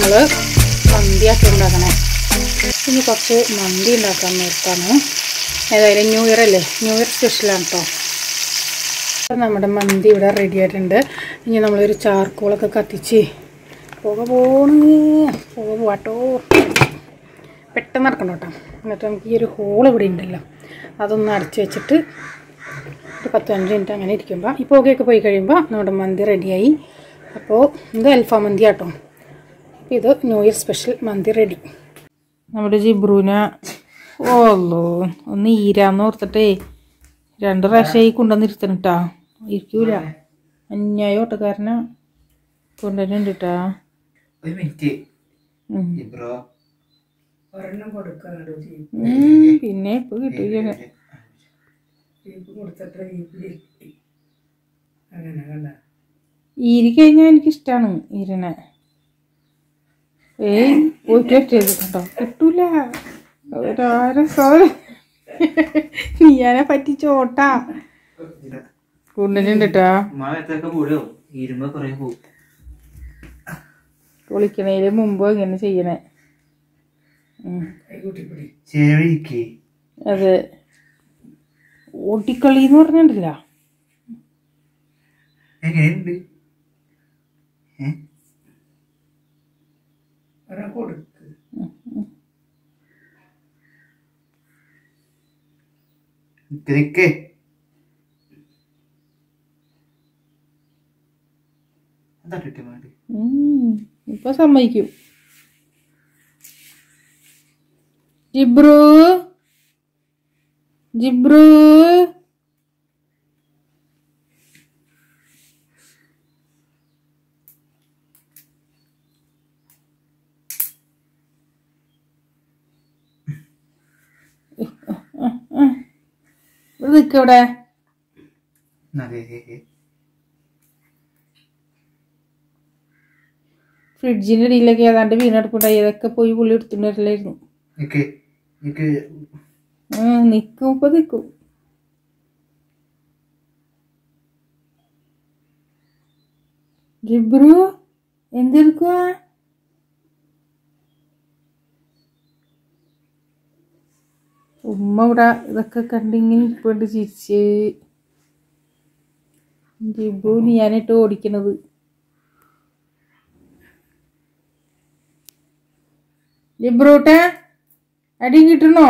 നമ്മൾ മന്തിയാക്കി ഉണ്ടാക്കണേ ഇനി കുറച്ച് മന്തി ഉണ്ടാക്കാൻ നോക്കാണ് ഏതായാലും ന്യൂ ഇയർ അല്ലേ ന്യൂ ഇയർ സ്പെഷ്യലാണ് കേട്ടോ അപ്പം നമ്മുടെ മന്തി ഇവിടെ റെഡി ആയിട്ടുണ്ട് ഇനി നമ്മളൊരു ചാർക്കോളൊക്കെ കത്തിച്ച് പുക പോണേ പുക പോവാട്ടോ പെട്ടെന്ന് നടക്കണം കേട്ടോ എന്നിട്ട് നമുക്ക് ഈ ഒരു ഹോൾ ഇവിടെ ഉണ്ടല്ലോ അതൊന്ന് അടച്ച് വെച്ചിട്ട് ഒരു പത്ത് പതിനഞ്ച് മിനിറ്റ് അങ്ങനെ ഇരിക്കുമ്പോൾ ഈ പുകയൊക്കെ പോയി കഴിയുമ്പോൾ നമ്മുടെ മന്തി റെഡിയായി അപ്പോൾ ഇത് അൽഫാം മന്തി ആട്ടോ അപ്പോൾ ഇത് ന്യൂ ഇയർ സ്പെഷ്യൽ മന്തി റെഡി നമ്മുടെ ജിബ്രൂന ഓല്ലോ ഒന്ന് ഈരാന്ന് ഓർത്തിട്ടേ രണ്ട് പ്രാവശ്യമായി കൊണ്ടുവന്നിരുത്തണിട്ടാ ഇരിക്കൂല അന്യായ ഓട്ടക്കാരനെ കൊണ്ടുവരുന്നുണ്ട് ഒരു മിനിറ്റ് ഉം. ബ്രോ ഒരെണ്ണം കൊടുക്കാനുണ്ടോ ജീപ്പ് ഉം, പിന്നെ ഇപ്പൊ കിട്ടൂല ജീപ്പ് കൊടുത്തിട്ട് ജീപ്പിൽ അങ്ങനെ കണ്ട ഈരി കഴിഞ്ഞാൽ എനിക്കിഷ്ടാണ് ഈരനെ ഏയ് പോയിട്ട് ഒറ്റയത് കേട്ടോ കിട്ടൂല ഒരാരും നീയാനെ പറ്റിച്ചോട്ടാ കൊണ്ടുവരുന്നുണ്ട് കേട്ടാ മഴ എത്രയൊക്കെ പോടും ഇരുമ്പ കുറെ പോകും കുളിക്കണേല് മുമ്പ് ഇങ്ങനെ ചെയ്യണേ ഉം. കൈകൂട്ടിപ്പിടി ചെവിക്ക് അതെ ഓട്ടിക്കളി എന്ന് പറഞ്ഞിട്ടില്ല എങ്ങനെയുണ്ട് ഏ? ഒരെണ്ണം കൊടുക്ക് നിക്ക് നിക്ക് എന്താ കിട്ടിയ മാടി ഇപ്പൊ സമ്മതിക്കും ജിബ്രു ജിബ്രു നിക്കവിടെ അതെ ഫ്രിഡ്ജിന്റെ അടിയിലൊക്കെ ഏതാണ്ട് വീണെടുപ്പുണ്ടായി അതൊക്കെ പോയി പുള്ളി എടുത്തുകൊണ്ട് വരലായിരുന്നു നിക്ക് നിക്ക് ആ നിക്കും ഇപ്പൊ നിക്കും ജിബ്രു എന്തെടുക്കുക ഉമ്മ ഇവിടെ ഇതൊക്കെ കണ്ടിങ്ങനെ ഇപ്പോണ്ട് ചിരിച്ച് ജിബ്രു ഞാനിട്ട് ഓടിക്കണത് ജിബ്രൂട്ടെ അടി കിട്ടണോ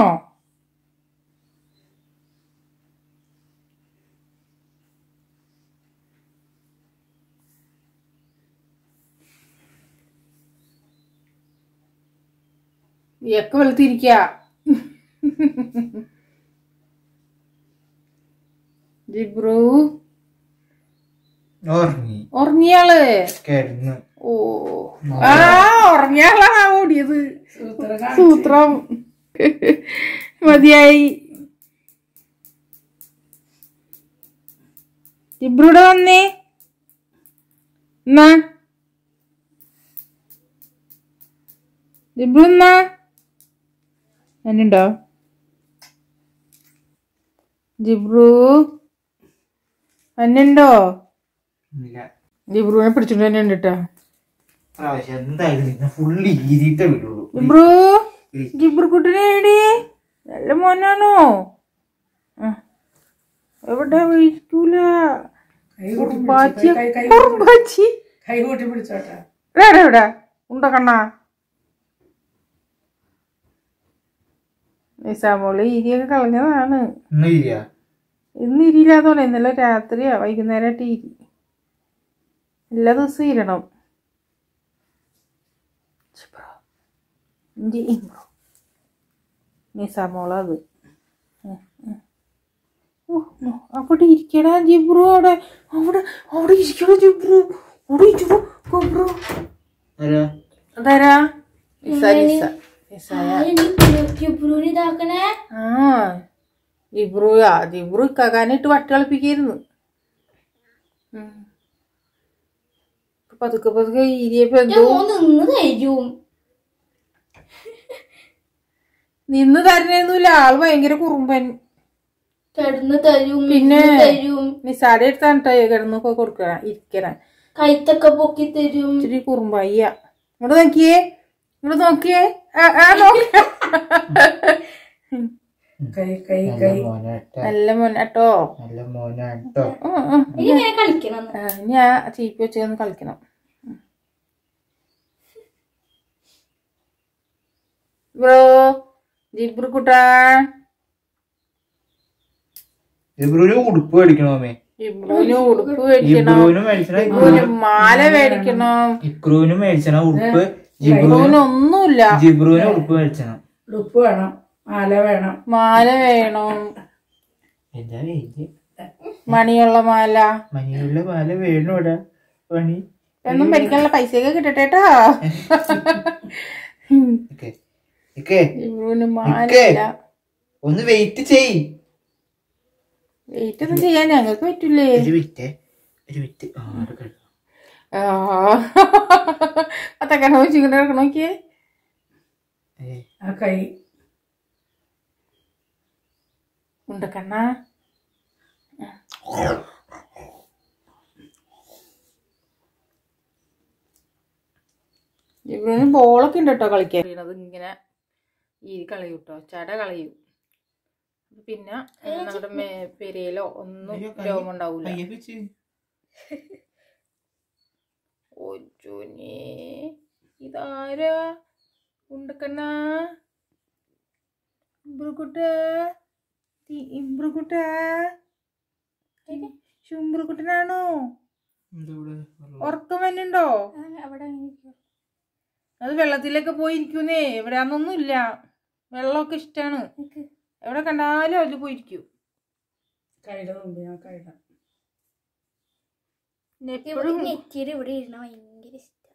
നീയൊക്കെ വെളുത്തിരിക്ക ജിബ്രു ഉറങ്ങി ഉറങ്ങിയാള് കിടന്ന് ഓ ആ ഉറങ്ങിയാളാ ഓടിയത് സൂത്രം മതിയായി ജിബ്രൂടെ വന്നേ എന്നാ ജിബ്രു എന്നാ എന്നുണ്ടോ ജിബ്രു എന്നുണ്ടോ ഇല്ല ജിബ്രുവിനെ പിടിച്ചിട്ട് തന്നെ ഉണ്ട് കേട്ടോ പ്രാവശ്യം എന്തായാലും നിന്നെ ഫുള്ള് ഈരിട്ടേ വിടുള്ളൂ ജിബ്രു ജിബ്രു കുട്ടനേടി നല്ല മോനാണോ ആ. എവിടെ വിളിക്കൂല കുറുമ്പാച്ചി കുറുമ്പാച്ചി കൈകൂട്ടി പിടിച്ചോട്ടെ എവിടെ എവിടെ ഉണ്ട കണ്ണാ നിസാമോള് ഇരിയൊക്കെ കളഞ്ഞതാണ് ഇന്ന് ഇരിയാ ഇന്ന് ഇരിയില്ലാത്തോളെ ഇന്നലെ രാത്രിയാ വൈകുന്നേരമായിട്ട് ഇരി എല്ലാ ദിവസവും ഇരണം ജിബ്രു. ജിബ്രു. നിസാമോള അത് ഉം, ഉം. ഓ, ഓ, അവിടെ ഇരിക്കടാ ജിബ്രു അവിടെ അവിടെ അവിടെ ഇരിക്കടാ ജിബ്രു അവിടെ ഇരിക്കൂ ജിബ്രു ആരാ അതാരാ നിസ നിസ നിസായ ജിബ്രൂന് ഇതാക്കണേ ആ ജിബ്രുയാ ജിബ്രു ഇക്കാക്കാനിട്ട് വട്ടി കളിപ്പിക്കായിരുന്നു ഉം. ഇപ്പൊ പതുക്കെ പതുക്കെ ഇരിയപ്പോ എന്തോ മോൻ നിന്ന് തരും നിന്ന് തരണേന്നുമില്ല ആള് ഭയങ്കര കുറുമ്പൻ കിടന്ന് തരും പിന്നെ ഇരുന്ന് തരും നിസാടെ അടുത്താണ് ട്ടോ കിടന്നൊക്കെ കൊടുക്കണ ഇരിക്കണ കൈത്തൊക്കെ പൊക്കി തരും ഇച്ചിരി കുറുമ്പായിയ ഇങ്ങോട്ട് നോക്കിയേ ഇങ്ങോട്ട് നോക്കിയേ ആ, ആ, നോക്ക്. കൈ കൈ നല്ല കൈ മോനാട്ടോ നല്ല മോനാട്ടോ നല്ല മോനാട്ടോ ഉം, ഉം. ഇനി ഇങ്ങനെ കളിക്കണം ആ, ഞാൻ ചീപ്പി വെച്ചൊന്ന് കളിക്കണം ബ്രോ ജിബ്രു കുട്ടാ ഇബ്രുവിന് ഉടുപ്പ് മേടിക്കണോ അമ്മേ ജിബ്രുവിന് ഉടുപ്പ് മേടിക്കണം ഇബ്രുവിന് മേടിച്ചണ ജിബ്രുവിന് മാല മേടിക്കണം ഇക്രുവിന് മേടിച്ചണ ഉടുപ്പ് ജിബ്രുവിന് ജിബ്രുവിന് ഒന്നുമില്ല ജിബ്രുവിന് ഉടുപ്പ് മേടിച്ചണം ഉടുപ്പ് വേണം മാല വേണം മാല വേണം എന്താ വേണ്ടി മണിയുള്ള മാല മനിയുള്ള മാല വേണു ഇവിടെ പണി ഒന്നും മേടിക്കാനുള്ള പൈസയൊക്കെ കിട്ടട്ടേട്ടാ ഓക്കെ ഓക്കെ ജിബ്രുവിന് മാല ഇക്കെ. ഇല്ല ഒന്ന് വെയിറ്റ് ചെയ് വെയിറ്റ് ഒന്നും ചെയ്യാൻ ഞങ്ങൾക്ക് പറ്റൂലേ ഒരു വിറ്റ് ഒരു വിറ്റ് ആടെ കഴിയും അതൊക്കെ ചിക്കൻ എടുക്കണം നോക്കിയേ ആ കൈ ഉണ്ടക്കണ്ണ ഇവന് ബോളൊക്കെ ഉണ്ട് കേട്ടോ കളിക്കാൻ വീണത് ഇങ്ങനെ ഈ കളയും കേട്ടോ ചട കളയും പിന്നെ ഏ, നമ്മുടെ മേ- പെരയിലോ ഒന്നും രോഗം ഉണ്ടാവൂല ഒജുനെ ഇതാരാ ഉണ്ടക്കണ്ണ ഇമ്പ്രുക്കുട്ട ഇമ്പ്രുക്കുട്ട ശുംബ്രുക്കുട്ടനാണോ ഉറക്കം വന്നുണ്ടോ അവിടെ അത് വെള്ളത്തിലൊക്കെ പോയി ഇരിക്കുന്നേ എവിടെയാന്നൊന്നും ഇല്ല വെള്ളമൊക്കെ ഇഷ്ടാണ് എവിടെ കണ്ടാലും അതിൽ പോയിരിക്കും കൈയുടെ മുമ്പ് ഞാൻ കൈയുടെ എപ്പോഴും നെറ്റിയിൽ ഇവിടെ ഇരുന്ന ഭയങ്കര ഇഷ്ടം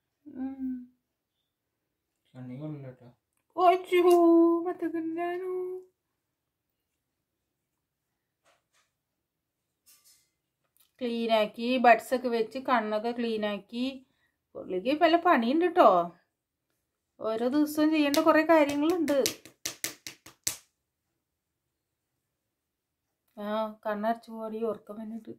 ഓച്ചോ മത്തക്കണ്ണാനോ ക്ലീനാക്കി ബഡ്സ് ഒക്കെ വെച്ച് കണ്ണൊക്കെ ക്ലീനാക്കി പുള്ളിക്ക് പല പണിയുണ്ട് കേട്ടോ ഓരോ ദിവസവും ചെയ്യേണ്ട കുറെ കാര്യങ്ങളുണ്ട് ആ കണ്ണടച്ചു പോടി ഉറക്കം വന്നിട്ട്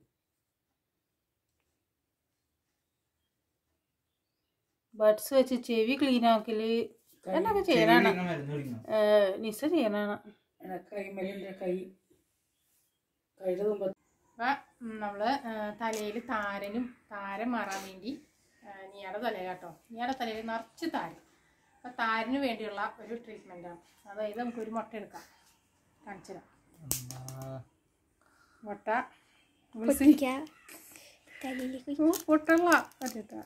ബഡ്സ് വെച്ച് ചെവി ക്ലീനാക്കല് എന്നൊക്കെ ചെയ്യാനാണ് നിസ ചെയ്യാനാണ് കൈമലിന്റെ കൈ കൈയുടെ മുമ്പ് അപ്പം നമ്മൾ തലയിൽ താരനും താരം മാറാൻ വേണ്ടി ആ, നീയുടെ തലയിലാട്ടോ നീയുടെ തലയിൽ നിറച്ച് താരം അപ്പം താരന് വേണ്ടിയുള്ള ഒരു ട്രീറ്റ്മെൻറ്റാണ് അതായത് നമുക്കൊരു മുട്ട എടുക്കാം കാണിച്ചു തരാം മുട്ട വിളിച്ച് തലയിലേക്ക് ഓ, പൊട്ടല്ല പറ്റിട്ടാ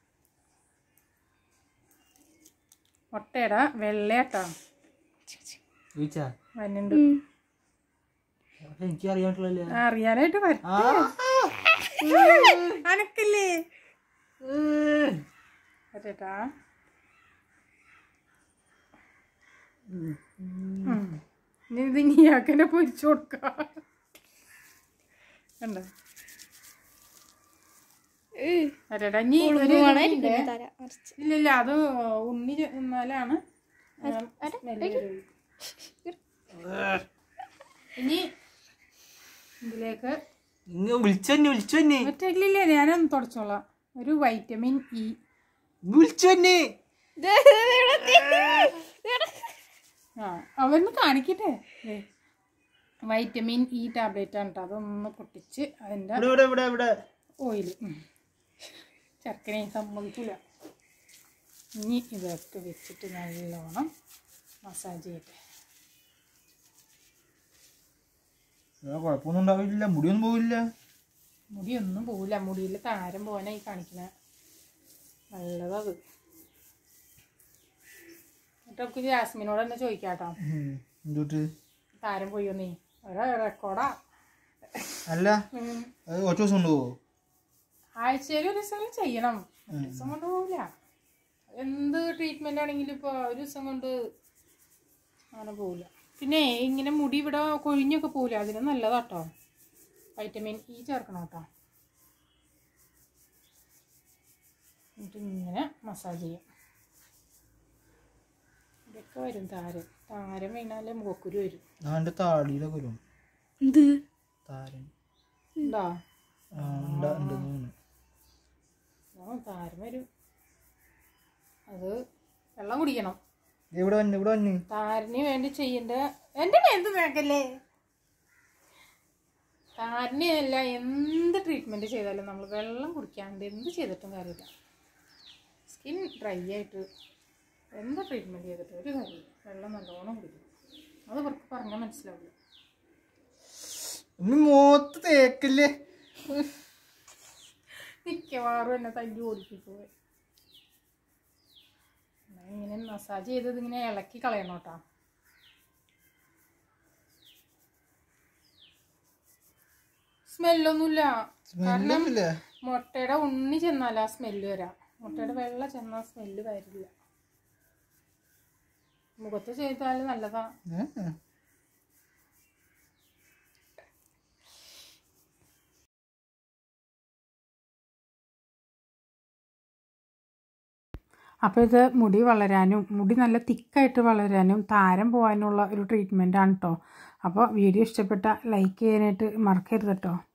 മുട്ടയുടെ വെള്ളയാട്ടോ ചോദിച്ചാ വന്നുണ്ട് എനിക്ക് അറിയാട്ടുള്ളല്ലേ അറിയാനായിട്ട് വരട്ടെ അനക്കില്ലേ പറ്റേട്ടാ ഇനി ഇത് നീയാക്കന്നെ പൊരിച്ചു കൊടുക്ക കണ്ടോ പറ്റേട്ടാ ഇനി ഒരു ഇതുണ്ട്. ഇല്ലില്ല അത് ഉണ്ണി ചെന്നാലാണ് smell വരുള്ളൂ. ഇനി ഇതിലേക്ക് ഇങ്ങ വിളിച്ചന്നെ വിളിച്ചന്നെ മറ്റില്ല ഞാനൊന്ന് തുടച്ചോളാം ഒരു വൈറ്റമിൻ ഇ വിളിച്ചന്നെ ആ അവന്ന് കാണിക്കട്ടെ ദേ. വൈറ്റമിൻ ഇ ടാബ്ലറ്റ് ആണ് കേട്ടോ അതൊന്ന് പൊട്ടിച്ച് അതിൻ്റെ ഇവിടെ ഇവിടെ ഇവിടെ ഇവിടെ ഓയിൽ ചർക്കനെ സമ്മതിക്കില്ല ഇനി ഇതൊക്കെ വെച്ചിട്ട് നല്ലോണം മസാജ് ചെയ്യട്ടെ ആ, കുഴപ്പമൊന്നും ഉണ്ടാവില്ല മുടിയൊന്നും പോവില്ല മുടിയൊന്നും പോവില്ല മുടിയിൽ താരം പോകാനായി കാണിക്കണ നല്ലതത് എന്നിട്ട് നമുക്ക് ജാസ്മിനോട് തന്നെ ചോദിക്കാം കേട്ടോ എന്തുട്ട് താരം പോയോന്നേ ഒരു റെക്കോർഡാ അല്ല അത് കുറച്ച് ദിവസം കൊണ്ടുപോകോ ആഴ്ചയിൽ ഒരു ദിവസം ചെയ്യണം ഒരു ദിവസം കൊണ്ട് പോവില്ല എന്ത് ട്രീറ്റ്മെന്റ് ആണെങ്കിലും ഇപ്പോൾ ഒരു ദിവസം കൊണ്ട് അങ്ങനെ പോവില്ല പിന്നെ ഇങ്ങനെ മുടി ഇവിടെ കൊഴിഞ്ഞൊക്കെ പോവില്ല അതിന് നല്ലതാട്ടോ വൈറ്റമിൻ ഇ ചേർക്കണം കേട്ടോ എന്നിട്ട് ഇങ്ങനെ മസാജ് ചെയ്യും ഇതൊക്കെ വരും താരം താരം വീണാലേ മുഖക്കുരു വരും ഞാൻ എൻ്റെ താടിയിലൊക്കെ വരും എന്ത് താരൻ ഉണ്ടോ ആ, ഉണ്ട്, ഉണ്ടെന്ന് തോന്നുന്നു. ആ താരം വരും അത് വെള്ളം കുടിക്കണം ഇവിടെ വന്ന് ഇവിടെ വന്ന് താരന് വേണ്ടി ചെയ്യേണ്ട എൻ്റെ എന്ത് വേക്കല്ലേ താരന് അല്ല എന്ത് ട്രീറ്റ്മെൻറ്റ് ചെയ്താലും നമ്മൾ വെള്ളം കുടിക്കാണ്ട് എന്ത് ചെയ്തിട്ടും കാര്യമില്ല സ്കിൻ ഡ്രൈ ആയിട്ട് എന്ത് ട്രീറ്റ്മെൻറ്റ് ചെയ്തിട്ടും ഒരു കാര്യമില്ല വെള്ളം നല്ലോണം കുടിക്കണം അത് ഇവർക്ക് പറഞ്ഞാൽ മനസ്സിലാവില്ല ഒന്ന് മോത്ത് തേക്കല്ലേ മിക്കവാറും എന്നെ തല്ലി ഓടിപ്പിക്കുക ഇങ്ങനെ മസാജ് ചെയ്തത് ഇങ്ങനെ ഇളക്കി കളയണം കേട്ടോ സ്മെല്ലൊന്നുമില്ല കാരണം സ്മെല്ലൊന്നുമില്ല മുട്ടയുടെ ഉണ്ണി ചെന്നാലാ സ്മെല്ല് വരാം മുട്ടയുടെ വെള്ള ചെന്നാൽ സ്മെല്ല് വരില്ല മുഖത്ത് ചെയ്താൽ നല്ലതാ ഏ? അപ്പോൾ ഇത് മുടി വളരാനും മുടി നല്ല തിക്കായിട്ട് വളരാനും താരം പോകാനുള്ള ഒരു ട്രീറ്റ്മെൻറ്റാണ് കേട്ടോ അപ്പോൾ വീഡിയോ ഇഷ്ടപ്പെട്ട ലൈക്ക് ചെയ്യാനായിട്ട് മറക്കരുത് കേട്ടോ